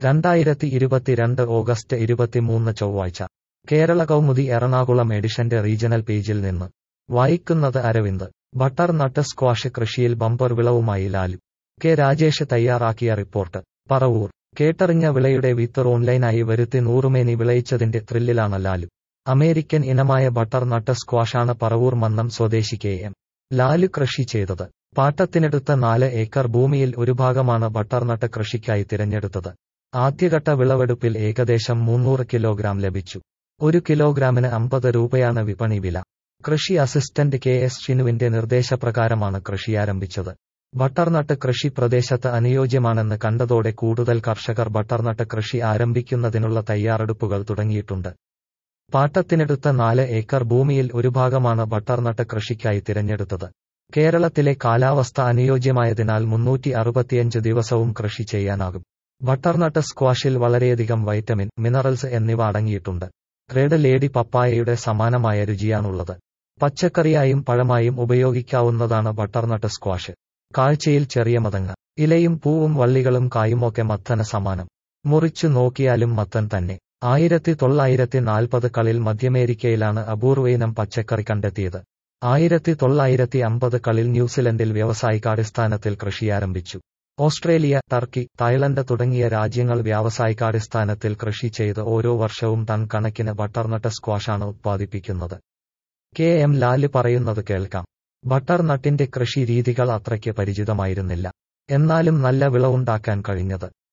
രണ്ടായിരത്തി ഇരുപത്തിരണ്ട് ഓഗസ്റ്റ് ഇരുപത്തിമൂന്ന് ചൊവ്വാഴ്ച കേരള കൗമുദി എറണാകുളം എഡിഷന്റെ റീജണൽ പേജിൽ നിന്ന് വായിക്കുന്നത് അരവിന്ദ് ബട്ടർ നട്ട് സ്ക്വാഷ് കൃഷിയിൽ ബമ്പർ വിളവുമായി ലാലു കെ രാജേഷ് തയ്യാറാക്കിയ റിപ്പോർട്ട് പറവൂർ കേട്ടറിഞ്ഞ വിളയുടെ വിത്ത് ഓൺലൈനായി വരുത്തി നൂറുമേനി വിളയിച്ചതിന്റെ ത്രില്ലിലാണ് ലാലു അമേരിക്കൻ ഇനമായ ബട്ടർ നട്ട് സ്ക്വാഷാണ് പറവൂർ മന്നം സ്വദേശി കെ എം ലാലു കൃഷി ചെയ്തത് പാട്ടത്തിനെടുത്ത നാല് ഏക്കർ ഭൂമിയിൽ ഒരു ഭാഗമാണ് ബട്ടർ നട്ട് കൃഷിക്കായി തിരഞ്ഞെടുത്തത് ആദ്യഘട്ട വിളവെടുപ്പിൽ ഏകദേശം മുന്നൂറ് കിലോഗ്രാം ലഭിച്ചു ഒരു കിലോഗ്രാമിന് അമ്പത് രൂപയാണ് വിപണി വില കൃഷി അസിസ്റ്റന്റ് കെ എസ് ഷിനുവിന്റെ നിർദ്ദേശപ്രകാരമാണ് കൃഷിയാരംഭിച്ചത് ബട്ടർനട്ട് കൃഷി പ്രദേശത്ത് അനുയോജ്യമാണെന്ന് കണ്ടതോടെ കൂടുതൽ കർഷകർ ബട്ടർനട്ട് കൃഷി ആരംഭിക്കുന്നതിനുള്ള തയ്യാറെടുപ്പുകൾ തുടങ്ങിയിട്ടുണ്ട് പാട്ടത്തിനെടുത്ത നാല് ഏക്കർ ഭൂമിയിൽ ഒരു ഭാഗമാണ് ബട്ടർനട്ട് കൃഷിക്കായി തിരഞ്ഞെടുത്തത് കേരളത്തിലെ കാലാവസ്ഥ അനുയോജ്യമായതിനാൽ മുന്നൂറ്റി അറുപത്തിയഞ്ച് ദിവസവും കൃഷി ചെയ്യാനാകും ബട്ടർനട്ട് സ്ക്വാഷിൽ വളരെയധികം വൈറ്റമിൻ മിനറൽസ് എന്നിവ അടങ്ങിയിട്ടുണ്ട് റെഡ് ലേഡി പപ്പായയുടെ സമാനമായ രുചിയാണുള്ളത് പച്ചക്കറിയായും പഴമായും ഉപയോഗിക്കാവുന്നതാണ് ബട്ടർനട്ട് സ്ക്വാഷ് കാഴ്ചയിൽ ചെറിയ മതങ്ങ ഇലയും പൂവും വള്ളികളും കായുമൊക്കെ മത്തന് സമാനം മുറിച്ചു നോക്കിയാലും മത്തൻ തന്നെ ആയിരത്തി തൊള്ളായിരത്തി നാൽപ്പത് കളിൽ മധ്യമേരിക്കയിലാണ് അപൂർവയിനം പച്ചക്കറി കണ്ടെത്തിയത് ആയിരത്തി തൊള്ളായിരത്തി അമ്പത് കളിൽ ന്യൂസിലൻഡിൽ വ്യാവസായികാടിസ്ഥാനത്തിൽ കൃഷിയാരംഭിച്ചു ഓസ്ട്രേലിയ ടർക്കി തായ്ലൻഡ് തുടങ്ങിയ രാജ്യങ്ങൾ വ്യാവസായികാടിസ്ഥാനത്തിൽ കൃഷി ചെയ്ത് ഓരോ വർഷവും ടൺ കണക്കിന് ബട്ടർനട്ട് സ്ക്വാഷാണ് ഉത്പാദിപ്പിക്കുന്നത് കെ എം ലാല് പറയുന്നത് കേൾക്കാം ബട്ടർനട്ടിന്റെ കൃഷി രീതികൾ അത്രയ്ക്ക് പരിചിതമായിരുന്നില്ല എന്നാലും നല്ല വിളവുണ്ടാക്കാൻ കഴിഞ്ഞത്